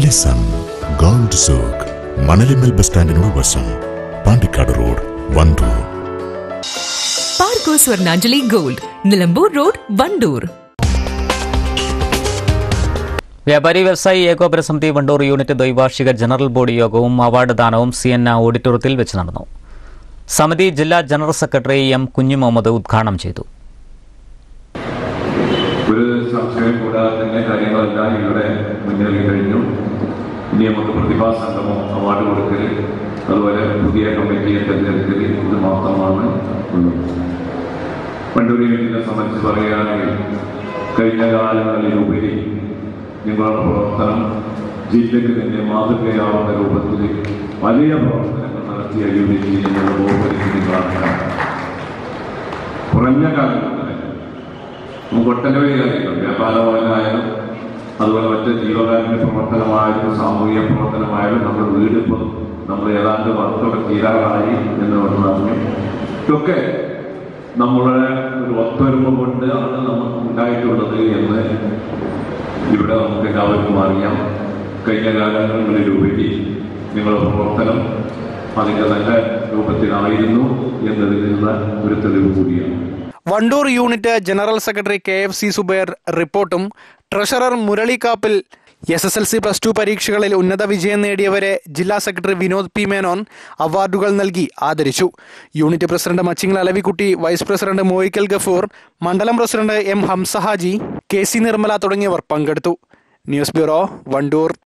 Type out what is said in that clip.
listen gold സൂക്ക് Manalimal bus സ്റ്റാൻഡിനോട് വശം പാണ്ടിക്കാട് റോഡ് വണ്ടൂർ പാർക്കോ Swarnanjali gold Nilambur road Wandoor Vyapari Vyavasayi Ekopana Samithi Wandoor unit ദ്വൈവാർഷിക ജനറൽ ബോഡി യോഗവും അവാർഡ് ദാനവും സി എൻ ഓഡിറ്റോറിയത്തിൽ വെച്ച് നടന്നു സമിതി ജില്ലാ ജനറൽ സെക്രട്ടറി എം കുഞ്ഞു മുഹമ്മദ് ഉദ്ഘാടനം ചെയ്തു ഒരു സംശയം കൂടാതെ തന്നെ കാര്യങ്ങളെല്ലാം ഇവിടെ മുന്നേറി കഴിഞ്ഞു ഇനി നമുക്ക് പ്രതിഭാ സംഗമം അവാർഡ് കൊടുക്കൽ അതുപോലെ പുതിയ കമ്മിറ്റിയെ തെരഞ്ഞെടുക്കൽ ഇത് മാത്രമാണ് ഉള്ളത് വണ്ടൂർ യൂണിറ്റിനെ സംബന്ധിച്ച് പറയുകയാണെങ്കിൽ കഴിഞ്ഞ കാലങ്ങളിലുപരി നിങ്ങളുടെ പ്രവർത്തനം ജില്ലയ്ക്ക് തന്നെ മാതൃകയാവുന്ന രൂപത്തിൽ വലിയ പ്രവർത്തനങ്ങൾ നടത്തിയ യൂണിറ്റ് നിങ്ങൾ ബഹുമതിക്കുന്നതാണ് കുറഞ്ഞ കാലം കൊണ്ട് തന്നെ നമുക്ക് ഒട്ടനവധി കാര്യങ്ങൾ വ്യാപാരമായാലും അതുപോലെ മറ്റ് ജീവകാരുണ്യ പ്രവർത്തനമായാലും സാമൂഹിക പ്രവർത്തനമായാലും നമ്മുടെ വീട് ഇപ്പോൾ നമ്മൾ ഏതാണ്ട് വർക്കോടെ തീരാറായി എന്ന് പറഞ്ഞു ഇതൊക്കെ നമ്മുടെ ഒരു ഒത്തൊരുമ കൊണ്ട് ആണ് നമുക്ക് ഉണ്ടായിട്ടുള്ളത് എന്ന് ഇവിടെ നമുക്ക് എല്ലാവർക്കും അറിയാം കഴിഞ്ഞ കാലങ്ങളിലുപരി നിങ്ങളുടെ പ്രവർത്തനം അതിൻ്റെ നല്ല രൂപത്തിലായിരുന്നു എന്നതിനുള്ള ഒരു തെളിവ് കൂടിയാണ് Wandoor unit general secretary K F C Zubair റിപ്പോർട്ടും treasurer Murali Kappil S S L C plus two പരീക്ഷകളിൽ ഉന്നത വിജയം നേടിയവരെ ജില്ലാ സെക്രട്ടറി വിനോദ് പി മേനോൻ അവാർഡുകൾ നൽകി ആദരിച്ചു unit president Machingal Alavikutty vice president Moyikkal Gafoor മണ്ഡലം president M Hamsahaji K C Nirmala തുടങ്ങിയവർ പങ്കെടുത്തു ന്യൂസ് ബ്യൂറോ വണ്ടൂർ